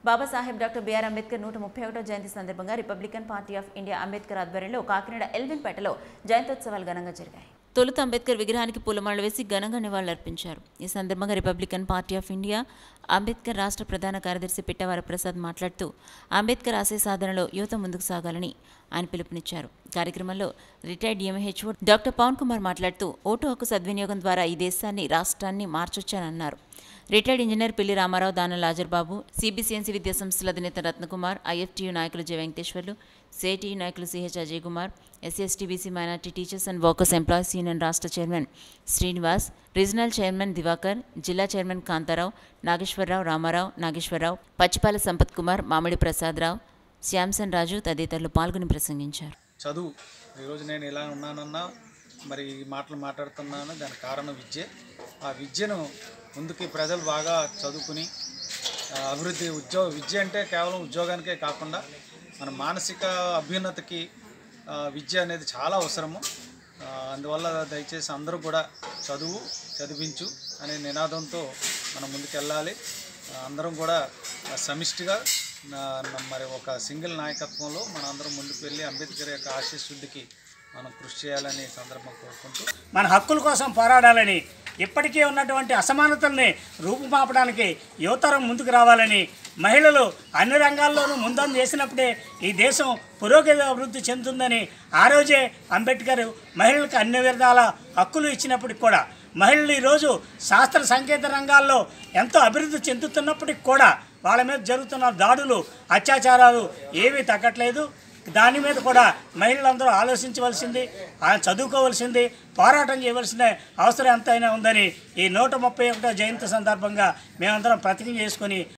Babasaheb doctor BR Ambedkar నూట ముప్పై ఒకటో జయంతి సందర్భంగా republican party of India Ambedkar ఆధ్వర్యంలో కాకినాడ ఎల్విన్పేటలో జయంతోత్సవాలు ఘనంగా జరిగాయి తొలుత అంబేద్కర్ విగ్రహానికి పూలమాలలు వేసి ఘనంగా నివాళులర్పించారు ఈ సందర్భంగా republican party of India Ambedkar రాష్ట్ర ప్రధాన కార్యదర్శి పిట్టవార ప్రసాద్ మాట్లాడుతూ అంబేద్కర్ ఆశయ సాధనలో యువత ముందుకు సాగాలని ఆయన పిలుపునిచ్చారు కార్యక్రమంలో retired MHO doctor Pavan Kumar మాట్లాడుతూ ఓటు హక్కు సద్వినియోగం ద్వారా ఈ దేశాన్ని రాష్ట్రాన్ని మార్చొచ్చానన్నారు రిటైర్డ్ ఇంజనీర్ పిల్లి రామారావు దాన లాజర్బాబు సిబిసిఎన్సి విద్యా సంస్థల అధినేత రత్నకుమార్ ఐఎఫ్టీయూ నాయకులు జె వెంకటేశ్వర్లు సిఐటియు నాయకులు CH Ajay Kumar SSTBC minority teachers and workers employees union రాష్ట్ర chairman Srinivas regional chairman Diwakar జిల్లా చైర్మన్ కాంతారావు నాగేశ్వరరావు రామారావు నాగేశ్వరరావు పచ్చిపాల సంపత్ కుమార్ మామిడి ప్రసాదరావు శ్యాంసన్ రాజు తదితరులు పాల్గొని ప్రసంగించారు చదువు ఈరోజు నేను ఇలా ఉన్నానన్నా మరి ఈ మాటలు మాట్లాడుతున్నాను దానికి కారణం విద్య ఆ విద్యను ముందుకి ప్రజలు బాగా చదువుకుని ఆ, అభివృద్ధి ఉద్యోగ విద్య అంటే కేవలం ఉద్యోగానికే కాకుండా మన మానసిక అభ్యున్నతికి ఆ, విద్య అనేది చాలా అవసరము ఆ, అందువల్ల దయచేసి అందరూ కూడా చదువు చదివించు అనే నినాదంతో మనం ముందుకెళ్ళాలి ఆ, అందరం కూడా ఆ, సమిష్టిగా నా- నా- మరి ఒక సింగిల్ నాయకత్వంలో మనం అందరం ముందుకు వెళ్ళి అంబేద్కర్ యొక్క ఆశీస్సుడికి మనం కృషి చేయాలని ఈ సందర్భం కోరుకుంటూ మన హక్కుల కోసం పోరాడాలని ఇప్పటికే ఉన్నటువంటి అసమానతల్ని రూపుమాపడానికి యువతరం ముందుకు రావాలని మహిళలు అన్ని రంగాల్లోనూ ముందంజ చేసినప్పుడే ఈ దేశం పురోగతి అభివృద్ధి చెందుతుందని ఆ రోజే అంబేద్కర్ మహిళలకు అన్ని విధాల హక్కులు ఇచ్చినప్పటికి కూడా మహిళలు ఈరోజు శాస్త్ర సంకేత రంగాల్లో ఎంతో అభివృద్ధి చెందుతున్నప్పటికి కూడా వాళ్ళ మీద జరుగుతున్న దాడులు అత్యాచారాలు ఏమీ తగ్గట్లేదు దాని మీద కూడా మహిళలందరూ ఆలోచించవలసింది ఆ చదువుకోవలసింది పోరాటం చేయవలసిన అవసరం ఎంతైనా ఉందని ఈ నూట ముప్పై ఒకటో జయంతి సందర్భంగా మేమందరం ప్రతిజ్ఞ చేసుకొని